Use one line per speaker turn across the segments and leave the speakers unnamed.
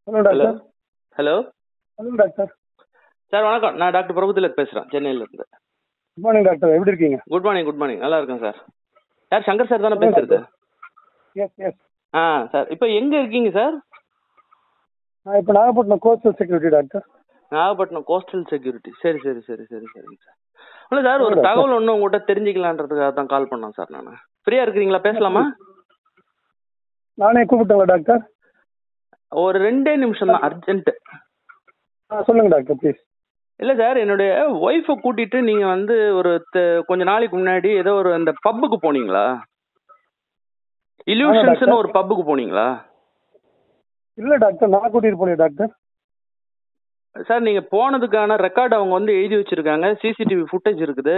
Hello
hello
doctor
hello
hello doctor
sir வணக்கம் நான் doctor பிரபுதிலக் பேசுகிறேன் சென்னையிலேருந்து
குட் மார்னிங் டாக்டர் எப்படி இருக்கீங்க
குட் மார்னிங் குட் மார்னிங் நல்லா இருக்கேன் சார் யார் சங்கர் சார் தானே பேசுறது
எஸ் எஸ்
ஆ சார் இப்போ எங்கே இருக்கீங்க சார்
நான் இப்போ Nagapattinam coastal security doctor
Nagapattinam coastal security சரி சரி சரி சரி சரிங்க சார் இல்லை சார் ஒரு
சொல்லுங்க,
தகவல் ஒன்று உங்கள்கிட்ட தெரிஞ்சுக்கலான்றதுக்காக தான் கால் பண்ணோம் சார் நான் ஃப்ரீயாக இருக்கிறீங்களா பேசலாமா
நானே கூப்பிட்டுங்களா டாக்டர்
ஒரு ரெண்டே நிமிஷம் தான் அர்ஜென்ட்டு
ஆ சொல்லுங்க டாக்டர் ப்ளீஸ்
இல்லை சார் என்னுடைய ஒய்ஃபை கூட்டிட்டு நீங்கள் வந்து ஒரு த- கொஞ்ச நாளைக்கு முன்னாடி ஏதோ ஒரு அந்த பப்புக்கு போனீங்களா இல்யூஷன்ஸ்னு
டாக்டர்.
ஒரு பப்புக்கு போனீங்களா
இல்லை டாக்டர் நான் கூட்டிகிட்டு போனேன் டாக்டர்
சார் நீங்க போனதுக்கான ரெக்கார்ட் அவங்க வந்து எழுதி வச்சிருக்காங்க சிசிடிவி ஃபுட்டேஜ் இருக்குது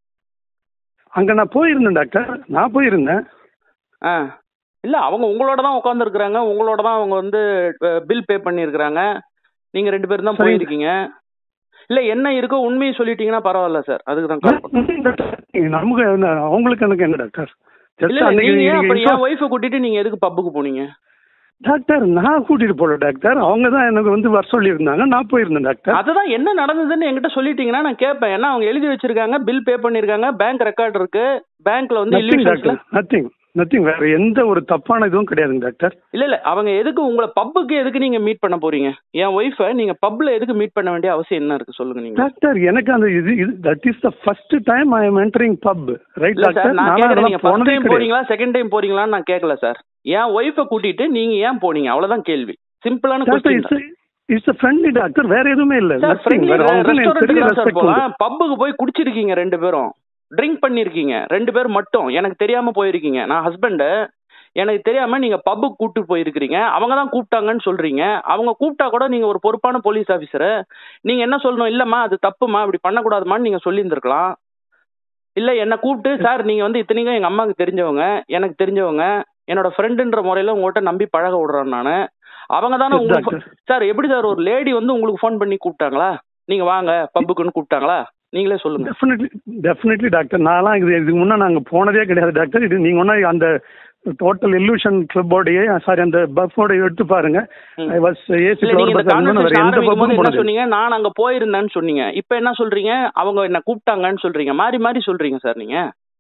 அங்கே நான் போயிருந்தேன் டாக்டர் நான் போயிருந்தேன்
ஆ இல்ல அவங்க உங்களோட தான் உட்காந்துருக்குறாங்க உங்களோட தான் அவங்க வந்து பில் பே பண்ணியிருக்கிறாங்க நீங்க ரெண்டு பேரும் தான்
சரி.
போயிருக்கீங்க இல்ல என்ன இருக்கோ உண்மையை சொல்லிட்டீங்கன்னா பரவாயில்ல சார் அதுக்கு தான் கால் பண்ணேன்
டாக்டர் நமக்கு என்ன அவங்களுக்கு எனக்கு என்ன டாக்டர்
இல்ல
ஜஸ்ட்
இல்ல,
அன்னைக்கு
நீங்க அப்புறம்
நீங்க
என் ஒய்ஃபை கூட்டிட்டு நீங்க எதுக்கு பப்புக்கு போனீங்க
டாக்டர் நான் கூட்டிட்டு போல டாக்டர் அவங்க தான் எனக்கு வந்து வர சொல்லியிருந்தாங்க நான் போயிருந்தேன் டாக்டர்
அதுதான் என்ன நடந்ததுன்னு என்கிட்ட சொல்லிட்டீங்கன்னா நான் கேட்பேன் ஏன்னா அவங்க எழுதி வச்சிருக்காங்க பில் பே பண்ணிருக்காங்க பேங்க் ரெக்கார்ட் இருக்கு பேங்க்ல வந்து
நத்திங்
இல்லூஷன்ஸ்ல
டாக்டர் நத்திங் நத்திங் வேற எந்த ஒரு தப்பான இதுவும் கிடையாதுங்க டாக்டர்
இல்ல இல்ல அவங்க எதுக்கு உங்களை பப்புக்கு எதுக்கு நீங்க மீட் பண்ண போறீங்க என் ஒய்ஃபை நீங்க பப்ல எதுக்கு மீட் பண்ண வேண்டிய அவசியம் என்ன இருக்கு சொல்லுங்க நீங்க
டாக்டர் எனக்கு அந்த இது இது that is the first time I am entering pub right
இல்ல சார்
டாக்டர்
நான்
நான்
கேக்குறேன் நீங்க
அதெல்லாம்
ஃபர்ஸ்ட்
போனதே
டைம்
கிடையாது
போறீங்களா செகண்ட் டைம் போறீங்களான்னு நான் கேட்கல சார் என் ஒய்ஃபை கூட்டிட்டு நீங்க ஏன் போனீங்க அவ்வளவுதான் கேள்வி சிம்பிளான
doctor
question
it's it's friendly doctor வேற எதுவுமே இல்ல
சார்
Nothing.
ஃப்ரெண்ட்லி
வேற அவங்க எனக்கு பெரிய
ரெஸ்டாரண்ட் சார்
ரெஸ்பெக்ட் உண்டு
போலாம் பப்புக்கு போய் குடிச்சிருக்கீங்க ரெண்டு பேரும் ட்ரிங்க் பண்ணிருக்கீங்க ரெண்டு பேர் மட்டும் எனக்கு தெரியாம போயிருக்கீங்க நான் ஹஸ்பண்ட் எனக்கு தெரியாம நீங்க பப்புக்கு கூட்டு போயிருக்கிறீங்க அவங்க தான் கூப்பிட்டாங்கன்னு சொல்றீங்க அவங்க கூப்பிட்டா கூட நீங்க ஒரு பொறுப்பான போலீஸ் ஆபீசர் நீங்க என்ன சொல்லணும் இல்லம்மா அது தப்புமா இப்படி பண்ணக்கூடாதுமான்னு நீங்க சொல்லியிருந்திருக்கலாம் இல்ல என்ன கூப்பிட்டு சார் நீங்க வந்து இத்தனைக்கும் எங்க அம்மாவுக்கு தெரிஞ்சவங்க எனக்கு தெரிஞ்சவங்க என்னோட ஃப்ரெண்டுன்ற முறையில உங்கள்கிட்ட நம்பி பழக விடுறேன் நானு அவங்க தானே
Yes,
உங்களுக்கு
doctor.
சார் எப்படி சார் ஒரு லேடி வந்து உங்களுக்கு ஃபோன் பண்ணி கூப்பிட்டாங்களா நீங்க வாங்க பப்புக்குன்னு கூப்பிட்டாங்களா நீங்களே சொல்லுங்க
டெஃபினெட்லி டெஃபினெட்லி டாக்டர் நான்லாம் இது இதுக்கு முன்னே நாங்கள் போனதே கிடையாது டாக்டர் இது நீங்கள் ஒன்றா அந்த டோட்டல் இல்லூஷன் கிளப்போடைய சாரி அந்த பஃபோட எடுத்து பாருங்க
ம்.
ஐ வாஸ் ஏசி
இல்ல நீங்க இந்த கான்வர்சேஷன்
எந்த
ஆரம்பிக்கும் போது
பப்பும்
என்ன
போனது
சொன்னீங்க நான் அங்க போயிருந்தேன்னு சொன்னீங்க இப்போ என்ன சொல்றீங்க அவங்க என்ன கூப்பிட்டாங்கன்னு சொல்றீங்க மாறி மாறி சொல்றீங்க சார் நீங்க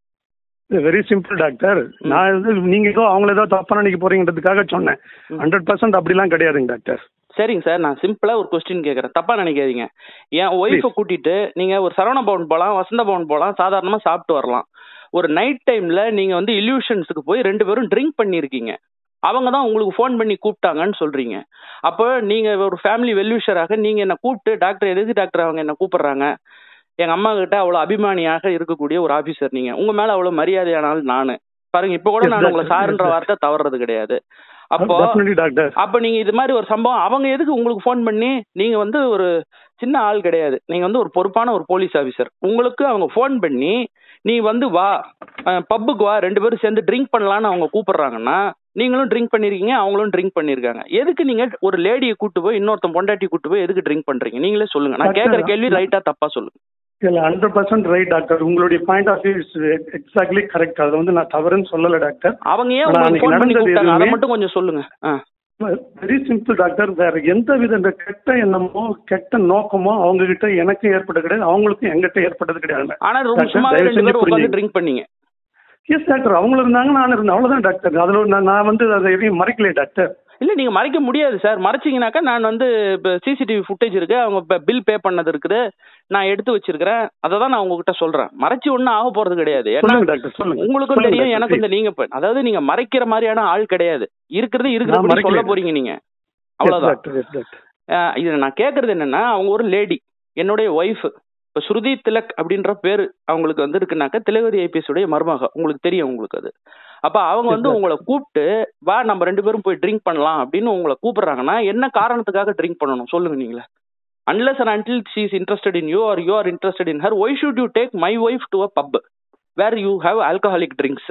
வெரி சிம்பிள் டாக்டர் நான் வந்து நீங்க ஏதோ அவங்கள ஏதோ தப்பா நினைக்க போறீங்கன்றதுக்காக சொன்னேன் ஹண்ட்ரட் பர்சன்ட் அப்படிலாம் கிடையாதுங்க டாக்டர்
சரிங்க சார் நான் சிம்பிளா ஒரு கொஸ்டின் கேக்குறேன் தப்பா நினைக்காதீங்க என் ஒய்ஃபை கூட்டிட்டு நீங்க ஒரு சரவண பவன் போலாம் வசந்த பவன் போலாம் சாதாரணமா சாப்பிட்டு வரலாம் ஒரு நைட் டைம்ல நீங்க வந்து இல்யூஷன்ஸுக்கு போய் ரெண்டு பேரும் ட்ரிங்க் பண்ணியிருக்கீங்க அவங்க தான் உங்களுக்கு ஃபோன் பண்ணி கூப்பிட்டாங்கன்னு சொல்றீங்க அப்போ நீங்க ஒரு ஃபேமிலி வெல்யூஷராக நீங்க என்ன கூப்பிட்டு டாக்டர் எதுக்கு டாக்டர் அவங்க என்ன கூப்பிடுறாங்க எங்க அம்மா கிட்ட அவ்வளவு அபிமானியாக இருக்கக்கூடிய ஒரு ஆபீசர் நீங்க உங்க மேல அவ்வளவு மரியாதையானால் நானு பாருங்க இப்ப கூட
Yes,
நான் உங்களை
doctor.
சாருன்ற
Yes,
வார்த்தை தவறது கிடையாது அப்போ
டெஃபினெட்லி டாக்டர்
அப்ப நீங்க இது மாதிரி ஒரு சம்பவம் அவங்க எதுக்கு உங்களுக்கு ஃபோன் பண்ணி நீங்க வந்து ஒரு சின்ன ஆள் கிடையாது நீங்க வந்து ஒரு பொறுப்பான ஒரு போலீஸ் ஆபீசர் உங்களுக்கு அவங்க ஃபோன் பண்ணி நீ வந்து வா பப்புக்கு வா ரெண்டு பேரும் சேர்ந்து ட்ரிங்க் பண்ணலாம்னு அவங்க கூப்பிடுறாங்கன்னா நீங்களும் ட்ரிங்க் பண்ணிருக்கீங்க அவங்களும் ட்ரிங்க் பண்ணிருக்காங்க எதுக்கு நீங்க ஒரு லேடியை கூட்டு போய் இன்னொருத்தன் பொண்டாட்டி கூட்டு போய் எதுக்கு ட்ரிங்க் பண்றீங்க நீங்களே சொல்லுங்க நான்
Doctor,
கேட்கற கேள்வி ரைட்டா தப்பா சொல்லுங்க
இல்ல ஹண்ட்ரட் பர்சன்ட் ரைட் டாக்டர் உங்களுடைய point of view is exactly correct அதை வந்து நான் தவறுன்னு சொல்லல டாக்டர்
அவங்க ஏன்
ஆனா
உங்களுக்கு
அன்னைக்கு
ஃபோன் பண்ணி
நடந்தது
கூப்பிட்டாங்க அதை
எதுவுமே-
மட்டும் கொஞ்சம் சொல்லுங்க ஆ
வெரி சிம்பிள் டாக்டர் வேற எந்த வித இந்த கெட்ட எண்ணமோ கெட்ட நோக்கமோ அவங்க கிட்ட எனக்கு ஏற்பட்டது கிடையாது அவங்களுக்கும் எங்கிட்ட ஏற்பட்டது கிடையாது
ஆனா ரொம்ப
டாக்டர்,
சும்மாவே
தயவு
ரெண்டு
செஞ்சு
பேரும் உட்காந்து
புரிஞ்சுங்க.
ட்ரிங்க் பண்ணீங்க
எஸ் டாக்டர் அவங்களும் இருந்தாங்க நானும் இருந்தேன் அவ்வளவுதான் டாக்டர் அதுல நான் நான் வந்து அதை எதையும் மறைக்கலையே டாக்டர்
இல்ல நீங்க மறைக்க முடியாது சார் மறைச்சீங்கனாக்கா நான் வந்து சிசிடிவி ஃபுட்டேஜ் இருக்கு அவங்க பில் பே பண்ணது இருக்குது நான் எடுத்து வச்சிருக்கிறேன் அதை தான் நான் உங்ககிட்ட சொல்றேன் மறைச்சு ஒன்றும் ஆக போறது கிடையாது ஏன்னா
சொல்லுங்க டாக்டர் சொல்லுங்க
உங்களுக்கும்
சொல்லுங்க
தெரியும்
டாக்டர்,
எனக்கும்
please.
இந்த நீங்க இப்ப- அதாவது நீங்க மறைக்கிற மாதிரியான ஆள் கிடையாது இருக்கிறது
நான்
இருக்கிறபடி
மறைக்கல.
சொல்ல போறீங்க நீங்க
Yes,
அவ்வளவுதான்
டாக்டர் எஸ் டாக்டர்
அஹ் இது நான் கேக்குறது என்னன்னா அவங்க ஒரு லேடி என்னுடைய ஒய்ஃப் இப்ப ஸ்ருதி திலக் அப்படின்ற பேரு அவங்களுக்கு வந்து இருக்குனாக்க திலகவதி ஐபிஎஸ் உடைய மருமக உங்களுக்கு தெரியும் உங்களுக்கு அது அப்ப அவங்க வந்து
Yes, sir.
உங்களை கூப்பிட்டு வா நம்ம ரெண்டு பேரும் போய் ட்ரிங்க் பண்ணலாம் அப்படின்னு உங்களை கூப்பிடுறாங்கன்னா என்ன காரணத்துக்காக ட்ரிங்க் பண்ணணும் சொல்லுங்க நீங்களே unless and until she is interested in you or you are interested in her why should you take my wife to a pub where you have alcoholic drinks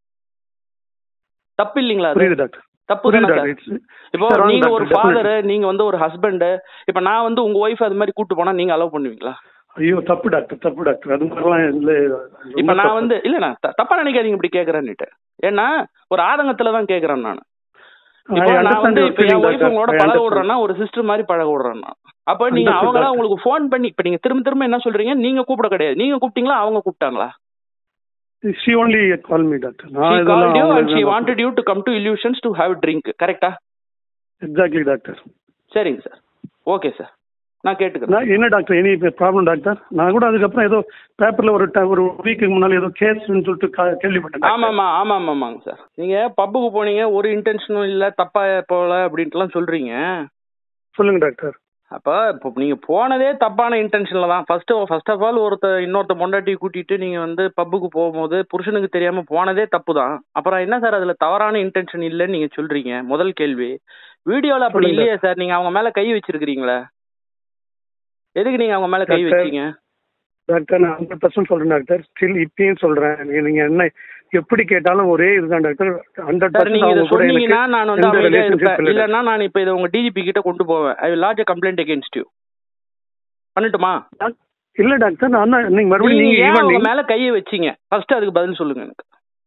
தப்பு இல்லைங்களா அது
புரியுது டாக்டர்
தப்பு
புரியுது
தானே
டாக்டர்
சார்
It's-
இப்போ
Sir, wrong,
நீங்க
doctor,
ஒரு
definitely.
ஃபாதர் நீங்க வந்து ஒரு ஹஸ்பண்ட் இப்ப நான் வந்து உங்க ஒய்ஃப் அது மாதிரி கூட்டு போனா நீங்க அலோவ் பண்ணுவீங்களா
ஐயோ தப்பு டாக்டர் தப்பு டாக்டர் அது மாதிரிலாம் இல்ல
இப்ப
ரொம்ப
நான்
தப்பு.
வந்து இல்ல நான் த- தப்பா நினைக்காதீங்க இப்படி கேக்குறேன்னுட்டு ஏன்னா ஒரு ஆதங்கத்துல தான் கேக்குறேன் நான் இப்போ
I
நான்
understand
வந்து
your
இப்ப
feeling,
என் ஒய்ஃப்
doctor.
உங்களோட
I
பழக
understand.
விடுறேன்னா ஒரு சிஸ்டர் மாதிரி பழக விடுறேன்னா அப்ப நீங்க
Understood,
அவங்களா
doctor.
உங்களுக்கு ஃபோன் பண்ணி இப்ப நீங்க திரும்ப திரும்ப என்ன சொல்றீங்க நீங்க கூப்பிட கிடையாது நீங்க கூப்பிட்டீங்களா அவங்க கூப்பிட்டாங்களா
She only called me, doctor.
she
நான்
called
இதெல்லாம்
you and
அவங்களுக்கு
she
நான்
wanted you to come to illusions to have drink கரெக்டா
Exactly, doctor.
சரிங்க சார் ஓகே சார் நான் கேட்டுக்கிறேன்
நான் என்ன டாக்டர் எனி ப்ராப்ளம் டாக்டர் நான் கூட அதுக்கப்புறம் ஏதோ பேப்பர்ல ஒரு ட- ஒரு வீக்கு முன்னால ஏதோ கேஸ்ன்னு சொல்லிட்டு கா- கேள்விப்பட்டேன் doctor.
ஆமாமா ஆமா ஆமாங்க சார் நீங்க பப்புக்கு போனீங்க ஒரு இன்டென்ஷனும் இல்ல தப்பா போல அப்படின்ட்டுலாம் சொல்றீங்க
சொல்லுங்க டாக்டர்
அப்ப இப்போ நீங்க போனதே தப்பான இன்டென்ஷன்ல தான் ஃபர்ஸ்ட் ஃபர்ஸ்ட் ஆஃப் ஆல் ஒருத்த இன்னொருத்த பொண்டாட்டி கூட்டிட்டு நீங்க வந்து பப்புக்கு போகும்போது புருஷனுக்கு தெரியாம போனதே தப்பு தான் அப்புறம் என்ன சார் அதுல தவறான இன்டென்ஷன் இல்லைன்னு நீங்க சொல்றீங்க முதல் கேள்வி வீடியோல அப்படி
சொல்லுங்க.
இல்லையே சார் நீங்க அவங்க மேல கை வச்சிருக்கீங்களே எதுக்கு நீங்க அவங்க மேல கை
டாக்டர்,
வச்சீங்க
டாக்டர் நான் ஹண்ட்ரட் பர்சன்ட் சொல்றேன் டாக்டர் ஸ்டில் இப்பயும் சொல்றேன் நீங்க- நீங்க என்ன எப்படி கேட்டாலும் ஒரே இதுதான் டாக்டர் ஹண்ட்ரட்
சார் நீங்க இதை
பர்சன்ட் கூட எனக்கு
சொன்னீங்கன்னா நான் வந்து
எந்த
அமைதியா
relationship
இருப்பேன்
இல்லை
இல்லைன்னா நான் இப்ப இதை உங்க டிஜிபி கிட்ட கொண்டு போவேன் I will lodge complaint against you பண்ணட்டுமா
டாக்- இல்ல டாக்டர் நான் தான் நீங்க மறுபடியும்
நீங்க
நீங்க
ஏன் அவங்க
ஈவன்
மேல கையை வச்சீங்க ஃபர்ஸ்ட் அதுக்கு பதில் சொல்லுங்க எனக்கு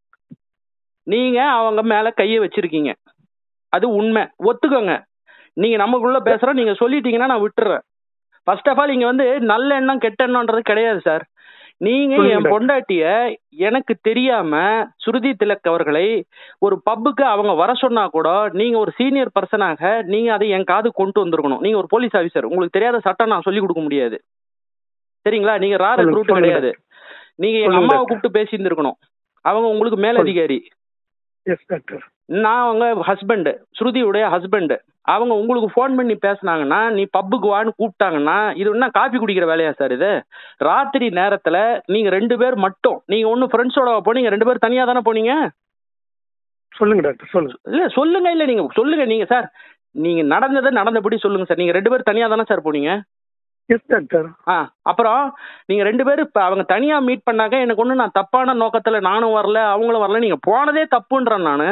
நீங்க அவங்க மேல கையை வச்சிருக்கீங்க அது உண்மை ஒத்துக்கோங்க நீங்க நமக்குள்ள பேசுறோம் நீங்க சொல்லிட்டீங்கன்னா நான் விட்டுறேன் ஃபர்ஸ்ட் ஆஃப் ஆல் இங்க வந்து நல்ல எண்ணம் கெட்ட எண்ணம்ன்றது கிடையாது சார் நீங்க
சொல்லுங்க
என்
டாக்டர்.
பொண்டாட்டிய எனக்கு தெரியாம சுருதி திலக் அவர்களை ஒரு பப்புக்கு அவங்க வர சொன்னா கூட நீங்க ஒரு சீனியர் பர்சனாக நீங்க அதை என் காது கொண்டு வந்திருக்கணும் நீங்க ஒரு போலீஸ் ஆபீசர் உங்களுக்கு தெரியாத சட்டம் நான் சொல்லி கொடுக்க முடியாது சரிங்களா நீங்க ரா
சொல்லுங்க,
ரெக்ரூட்
சொல்லுங்க
கிடையாது நீங்க எங்க
சொல்லுங்க
அம்மாவை
டாக்டர்.
கூப்பிட்டு பேசியிருந்திருக்கணும் அவங்க உங்களுக்கு மேல்
சொல்லுங்க.
அதிகாரி
எஸ் டாக்டர்
நான் அவங்க ஹஸ்பண்ட் ஸ்ருதியுடைய ஹஸ்பண்ட் அவங்க உங்களுக்கு ஃபோன் பண்ணி பேசுனாங்கன்னா நீ பப்புக்கு வான்னு கூப்பிட்டாங்கன்னா இது என்ன காபி குடிக்கிற வேலையா சார் இது ராத்திரி நேரத்துல நீங்க ரெண்டு பேர் மட்டும் நீங்க ஒன்னு ஃப்ரெண்ட்ஸோட போனீங்க ரெண்டு பேர் தனியா தானே போனீங்க
சொல்லுங்க டாக்டர் சொல்லுங்க
இல்ல சொல்லுங்க இல்ல நீங்க சொல்லுங்க நீங்க சார் நீங்க நடந்ததை நடந்தபடி சொல்லுங்க சார் நீங்க ரெண்டு பேர் தனியா தானே சார் போனீங்க
எஸ் டாக்டர்
ஆ அப்புறம் நீங்க ரெண்டு பேரும் இப்ப அவங்க தனியா மீட் பண்ணாக்க எனக்கு ஒண்ணு நான் தப்பான நோக்கத்துல நானும் வரல அவங்களும் வரல நீங்க போனதே தப்புன்றேன் நானு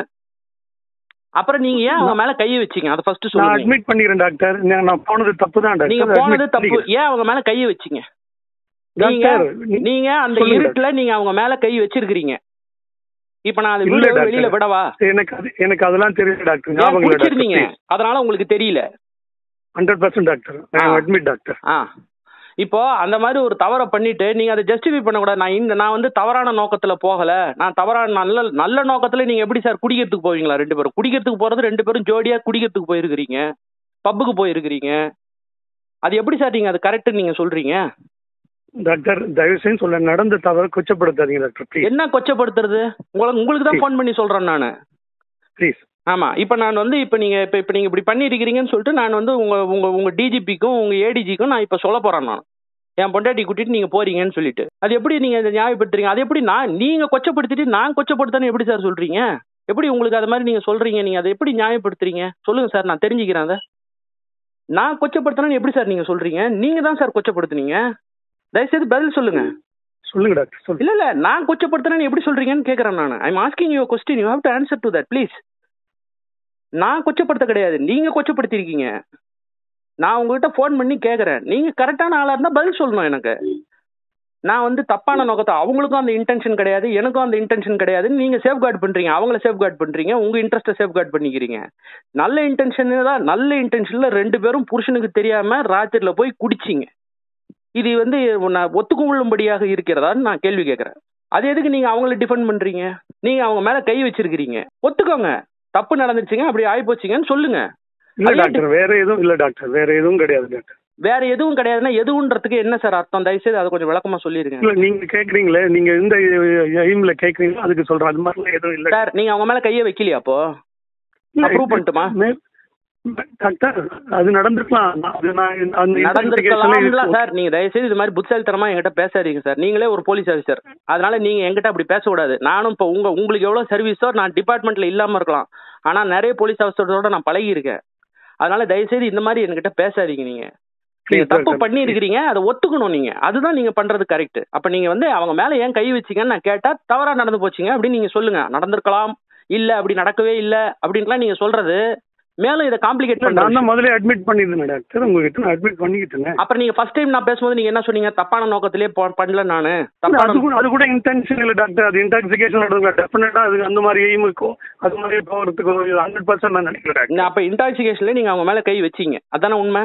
அப்புறம் நீங்க ஏன் அவங்க மேல கையை வச்சீங்க அதை ஃபர்ஸ்ட்
நான்
சொல்லுங்க
அட்மிட் பண்ணிடுறேன் டாக்டர் நான் நான் போனது தப்பு தான்
நீங்க
டாக்டர்
போனது
admit
தப்பு
பண்ணிக்கிறேன்.
ஏன் அவங்க மேல கையை வச்சீங்க நீங்க
டாக்டர் நீ-
நீங்க அந்த
சொல்லுங்க
இருட்டுல நீங்க அவங்க மேல கை வச்சிருக்கீங்க இப்ப நான் அது
இல்ல
வீடியோ
டாக்டர்.
வெளியில விடவா
எனக்கு அது எனக்கு அதெல்லாம் தெரியல டாக்டர்
ஏன்
ஞாபகம் இல்லை
குடிச்சிருந்தீங்க
டாக்டர்
அதனால உங்களுக்கு தெரியல
ஹண்ட்ரட் பர்சன்ட் டாக்டர்
ஆ.
அட்மிட் டாக்டர்
ஆ இப்போ அந்த மாதிரி ஒரு தவறை பண்ணிட்டு நீங்க அதை ஜஸ்டிஃபை பண்ணக்கூடாது நான் இந்த நான் வந்து தவறான நோக்கத்துல போகல நான் தவறான நல்ல நல்ல நோக்கத்துல நீங்க எப்படி சார் குடிக்கிறதுக்கு போவீங்களா ரெண்டு பேரும் குடிக்கிறதுக்கு போறது ரெண்டு பேரும் ஜோடியா குடிக்கிறதுக்கு போயிருக்கிறீங்க பப்புக்கு போயிருக்கிறீங்க அது எப்படி சார் நீங்க அது கரெக்ட் நீங்க சொல்றீங்க
டாக்டர் தயவு செஞ்சு சொல்ல நடந்த தவறு கொச்சப்படுத்தாதீங்க டாக்டர் ப்ளீஸ்
என்ன கொச்சப்படுத்துறது உங்களுக்கு உங்களுக்கு தான் ஃபோன் பண்ணி சொல்றேன் நான்
ப்ளீஸ்
ஆமா இப்போ நான் வந்து இப்போ நீங்க இப்போ இப்போ நீங்க இப்படி பண்ணிருக்கிறீங்கன்னு சொல்லிட்டு நான் வந்து உங்க உங்க உங்க டிஜிபிக்கும் உங்க ஏடிஜிக்கும் நான் இப்போ சொல்ல போறேன் நான் என் பொண்டாட்டி கூட்டிட்டு நீங்க போறீங்கன்னு சொல்லிட்டு அது எப்படி நீங்க இதை நியாயப்படுத்துறீங்க அது எப்படி நான் நீங்க கொச்சப்படுத்திட்டு நான் கொச்சப்படுத்தணும் எப்படி சார் சொல்றீங்க எப்படி உங்களுக்கு அது மாதிரி நீங்க சொல்றீங்க நீங்க அதை எப்படி நியாயப்படுத்துறீங்க சொல்லுங்க சார் நான் தெரிஞ்சுக்கிறேன் அதை நான் கொச்சப்படுத்தணும்னு எப்படி சார் நீங்க சொல்றீங்க நீங்க தான் சார் கொச்சப்படுத்துனீங்க தயவுசெய்து பதில் சொல்லுங்க
சொல்லுங்க டாக்டர் சொல்லுங்க
இல்ல இல்ல நான் கொச்சப்படுத்துறேன்னு எப்படி சொல்றீங்கன்னு கேக்குறேன் நான் I'm asking you question you have to answer to that please நான் கொச்சப்படுத்த கிடையாது நீங்க கொச்சப்படுத்திருக்கீங்க நான் உங்ககிட்ட ஃபோன் பண்ணி கேக்குறேன் நீங்க கரெக்டான ஆளா இருந்தா பதில் சொல்லணும் எனக்கு நான் வந்து தப்பான நோக்கத்தை அவங்களுக்கும் அந்த இன்டென்ஷன் கிடையாது எனக்கும் அந்த இன்டென்ஷன் கிடையாது நீங்க சேஃப் கார்டு பண்றீங்க அவங்கள சேஃப் கார்டு பண்றீங்க உங்க இன்ட்ரெஸ்ட்டை சேஃப் கார்டு பண்ணிக்கிறீங்க நல்ல இன்டென்ஷன் தான் நல்ல இன்டென்ஷன்ல ரெண்டு பேரும் புருஷனுக்கு தெரியாம ராத்திரில போய் குடிச்சிங்க இது வந்து நான் ஒத்துக்கொள்ளும்படியாக இருக்கிறதான்னு நான் கேள்வி கேட்கறேன் அது எதுக்கு நீங்க அவங்கள டிஃபெண்ட் பண்றீங்க நீங்க அவங்க மேல கை வச்சிருக்கிறீங்க ஒத்துக்கோங்க தப்பு நடந்துச்சுங்க அப்படி ஆகி போச்சுங்கன்னு சொல்லுங்க
இல்ல
அதே
டாக்டர் வேற எதுவும் இல்ல டாக்டர் வேற எதுவும் கிடையாது டாக்டர்
வேற எதுவும் கிடையாதுன்னா எதுவுன்றதுக்கு என்ன சார் அர்த்தம் தயவுசெய்து அதை கொஞ்சம் விளக்கமா சொல்லிருங்க
இல்ல நீங்க கேக்குறீங்களே நீங்க எந்த எய்ம்ல கேக்குறீங்களோ அதுக்கு சொல்றேன் அது மாதிரிலாம் எதுவும் இல்ல
சார் நீங்க அவங்க மேல கையை வைக்கலையா அப்போ approve பண்ணட்டுமா?
மே- டாக்டர் அது நடந்திருக்கலாம் நான் அது நான் அந்த
நடந்திருக்கலாம்ல
investigation
சார் நீங்க தயவுசெய்து இது மாதிரி புத்தாலித்தனமா என்கிட்ட பேசாதீங்க சார் நீங்களே ஒரு போலீஸ் ஆஃபீஸர் அதனால நீங்க என்கிட்ட அப்படி பேசக்கூடாது நானும் இப்போ உங்க உங்களுக்கு எவ்வளவு சர்வீஸோ நான் டிபார்ட்மெண்ட்ல இல்லாம இருக்கலாம் ஆனா நிறைய போலீஸ் ஆஃபீஸரோட நான் பழகி இருக்கேன் அதனால தயவுசெய்து இந்த மாதிரி என்கிட்ட பேசாதீங்க நீங்க நீங்க
Please,
தப்பு
doctor,
பண்ணி இருக்கிறீங்க அதை ஒத்துக்கணும் நீங்க அதுதான் நீங்க பண்றது கரெக்ட் அப்ப நீங்க வந்து அவங்க மேல ஏன் கை வச்சீங்கன்னு நான் கேட்டா தவறா நடந்து போச்சுங்க அப்படின்னு நீங்க சொல்லுங்க நடந்திருக்கலாம் இல்ல அப்படி நடக்கவே இல்ல அப்படின்லாம் நீங்க சொல்றது மேலும் இதை காம்ப்ளிகேட்
இல்ல, நான்
பண்ண
தான் முதல்ல அட்மிட் பண்ணியிருந்தேன் டாக்டர் உங்ககிட்ட நான் அட்மிட் பண்ணிக்கிட்டேன்
அப்புறம் நீங்க ஃபர்ஸ்ட் டைம் நான் பேசும்போது நீங்க என்ன சொன்னீங்க தப்பான நோக்கத்திலே போ- பண்ணல நானு
இல்ல,
தப்பான
அது கூட அது கூட இன்டென்ஷன் இல்லை டாக்டர் அது இன்டாக்சிகேஷன் நடக்குது டெஃபினட்டா அது அந்த மாதிரி எய்ம் இருக்கும் அது மாதிரி போகிறதுக்கு ஹண்ட்ரட் பர்சன்ட் நான் நினைக்கிறேன் டாக்டர்
நான் அப்ப இன்டாக்சிகேஷன்ல நீங்க அவங்க மேல கை வச்சீங்க அதானே உண்மை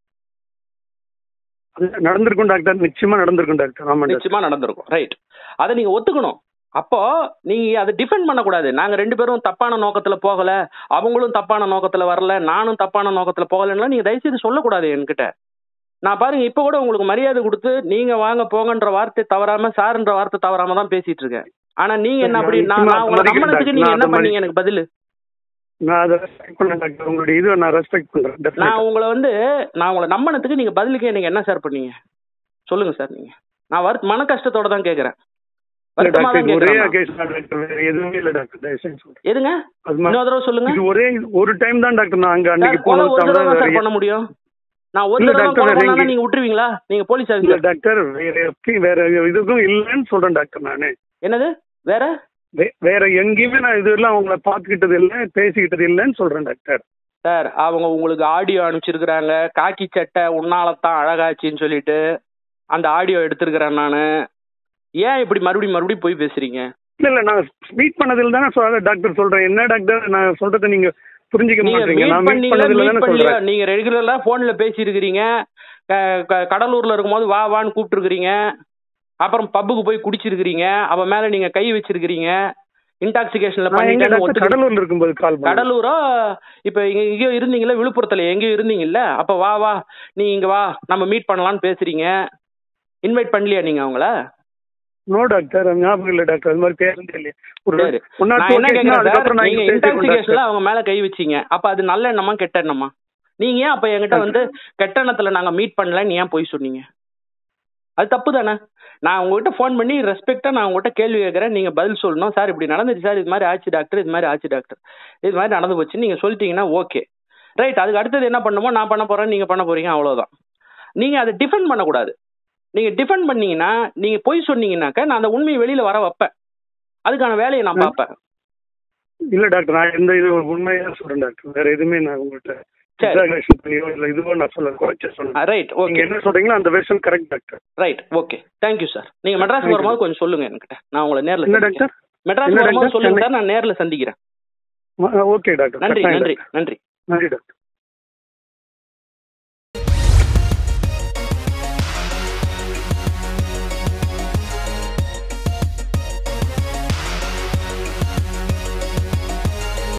அது நடந்திருக்கும் டாக்டர் நிச்சயமா நடந்திருக்கும் டாக்டர் ஆமா டாக்டர்
நிச்சயமா நடந்திருக்கும் ரைட் அதை நீங்க ஒத்துக்கணும் அப்போ நீங்க அதை டிஃபெண்ட் பண்ணக்கூடாது நாங்க ரெண்டு பேரும் தப்பான நோக்கத்துல போகல அவங்களும் தப்பான நோக்கத்துல வரல நானும் தப்பான நோக்கத்துல போகலன்னா நீங்க தயவுசெய்து சொல்லக்கூடாது என்கிட்ட நான் பாருங்க இப்ப கூட உங்களுக்கு மரியாதை கொடுத்து நீங்க வாங்க போங்கன்ற வார்த்தை தவறாம சார்ன்ற வார்த்தை தவறாம தான் பேசிட்டு இருக்கேன் ஆனா நீங்க என்ன அப்படி நான் நான் உங்களை நம்பினதுக்கு நீங்க என்ன பண்ணீங்க எனக்கு பதில்
நான் அதை ரெஸ்பெக்ட் பண்ணேன் டாக்டர் உங்களுடைய இதை நான் ரெஸ்பெக்ட் பண்றேன்
நான்
டெஃபினட்டா
உங்களை வந்து நான் உங்களை நம்பினதுக்கு நீங்க பதிலுக்கு எனக்கு என்ன சார் பண்ணீங்க சொல்லுங்க சார் நீங்க நான் வரு மன கஷ்டத்தோட தான் கேக்குறேன் வருத்தமா தான்
டாக்டர் ஒரே
கேக்குறேன் நான்.
அகேஷன் டாக்டர் வேற எதுவுமே இல்லை டாக்டர் தயவு செஞ்சு சொல்றேன்
எதுங்க
அது மாதிரி
இன்னொரு தடவை சொல்லுங்க
இது ஒரே ஒரு டைம் தான் டாக்டர் நான் அங்க
சார்,
அன்னைக்கு
கொலை
போனது
ஒரு
தவிர
தடவை தான்
வேற
சார் பண்ண முடியும் நான் ஒரு
இல்ல
தடவை
டாக்டர்,
கொலை
வேற
பண்ணா
எங்க-
நீங்க விட்டுருவீங்களா நீங்க போலீஸ்
இல்ல
ஆஃபீஸர்
டாக்டர் வேற எப்பயும் வேற இதுக்கும் இல்லைன்னு சொல்றேன் டாக்டர் நானு
என்னது வேற
வே- வேற எங்கேயுமே நான் இதெல்லாம் அவங்கள பாத்துக்கிட்டது இல்லை பேசிக்கிட்டது இல்லைன்னு சொல்றேன் டாக்டர்
சார் அவங்க உங்களுக்கு ஆடியோ அனுப்பிச்சிருக்கிறாங்க காக்கி சட்டை உன்னாலத்தான் அழகாச்சின்னு சொல்லிட்டு அந்த ஆடியோ எடுத்திருக்கிறேன் நானு ஏன் இப்படி மறுபடியும் மறுபடியும் போய் பேசுறீங்க
இல்ல இல்ல நான் மீட் பண்ணதில் தானே சொல்ல டாக்டர் சொல்றேன் என்ன டாக்டர் நான் சொல்றதை நீங்க புரிஞ்சுக்க
நீங்க
மாட்டீங்க
மீட்
நான் மீட்
பண்ணீங்களா
பண்ணதில்ல
மீட்
தானே
பண்ணலையா
சொல்றேன்
நீங்க ரெகுலரா போன்ல பேசி இருக்கிறீங்க கடலூர்ல இருக்கும்போது வா வான்னு கூப்பிட்டுருக்கிறீங்க அப்புறம் பப்புக்கு போய் குடிச்சிருக்கிறீங்க அவ மேல நீங்க கை வச்சிருக்கிறீங்க இன்டாக்சிகேஷன்ல
நான் எங்க
பண்ணிட்டேன்னு
டாக்டர்
ஒத்துக்கிட்டு
கடலூர்ல இருக்கும்போது கால் பண்ணேன்
கடலூரா இப்ப இங்க எங்கேயோ இருந்தீங்கல்ல விழுப்புரத்துல எங்கேயோ இருந்தீங்கல்ல அப்ப வா வா நீ இங்க வா நம்ம மீட் பண்ணலாம்னு பேசுறீங்க இன்வைட் பண்ணலையா நீங்க அவங்கள
நோ டாக்டர் அது ஞாபகம் இல்ல டாக்டர் அது மாதிரி பேருந்து இல்லையே ஒரு
சரி.
ஒன்
நான்
டூ
என்ன
occasion
கேக்குறேன் சார்
அதுக்கப்புறம் நான்
நீங்க
இங்க பேசிருக்கோம்
இன்டாக்சிகேஷன்ல
டாக்டர்
அவங்க மேல கை வச்சீங்க அப்ப அது நல்ல எண்ணமா கெட்ட எண்ணமா நீங்க ஏன் அப்ப என்கிட்ட வந்து கெட்ட எண்ணத்துல நாங்க மீட் பண்ணலன்னு ஏன் போய் சொன்னீங்க அது தப்பு தானே நான் உங்ககிட்ட ஃபோன் பண்ணி ரெஸ்பெக்டா நான் உங்ககிட்ட கேள்வி கேட்கறேன் நீங்க பதில் சொல்லணும் சார் இப்படி நடந்துச்சு சார் இது மாதிரி ஆச்சு டாக்டர் இது மாதிரி ஆச்சு டாக்டர் இது மாதிரி நடந்து போச்சு நீங்க சொல்லிட்டீங்கன்னா ஓகே ரைட் அதுக்கு அடுத்தது என்ன பண்ணுமோ நான் பண்ண போறேன் நீங்க பண்ண போறீங்க அவ்வளவுதான் நீங்க அதை டிஃபெண்ட் பண்ணக்கூடாது நீங்க டிஃபெண்ட் பண்ணீங்கன்னா நீங்க பொய் சொன்னீங்கன்னாக்க நான் அந்த உண்மையை வெளியில வர வைப்பேன் அதுக்கான வேலையை நான்
ம்.
பார்ப்பேன்
இல்ல டாக்டர் நான் எந்த இது உண்மையா சொல்றேன் டாக்டர் வேற எதுவுமே நான் உங்கள்கிட்ட
சரி.
exaggeration பண்ணியோ இல்ல இதுவோ நான் சொல்ல குறைச்ச சொல்றேன்
ரைட்
நீங்க
ஓகே
என்ன சொல்றீங்களோ அந்த version correct doctor
right okay thank you sir நீங்க மெட்ராஸ்
Thank you.
வரும்போது கொஞ்சம் சொல்லுங்க என்கிட்ட நான் உங்களை நேர்ல
என்ன
சந்திக்கிறேன்
டாக்டர்
மெட்ராஸ்
என்ன
வரும்போது
டாக்டர்?
சொல்லுங்க
சென்னை-
சார் நான் நேர்ல சந்திக்கிறேன்
ஓகே டாக்டர்
நன்றி
கட்டாயம்
நன்றி
டாக்டர்.
நன்றி
நன்றி டாக்டர்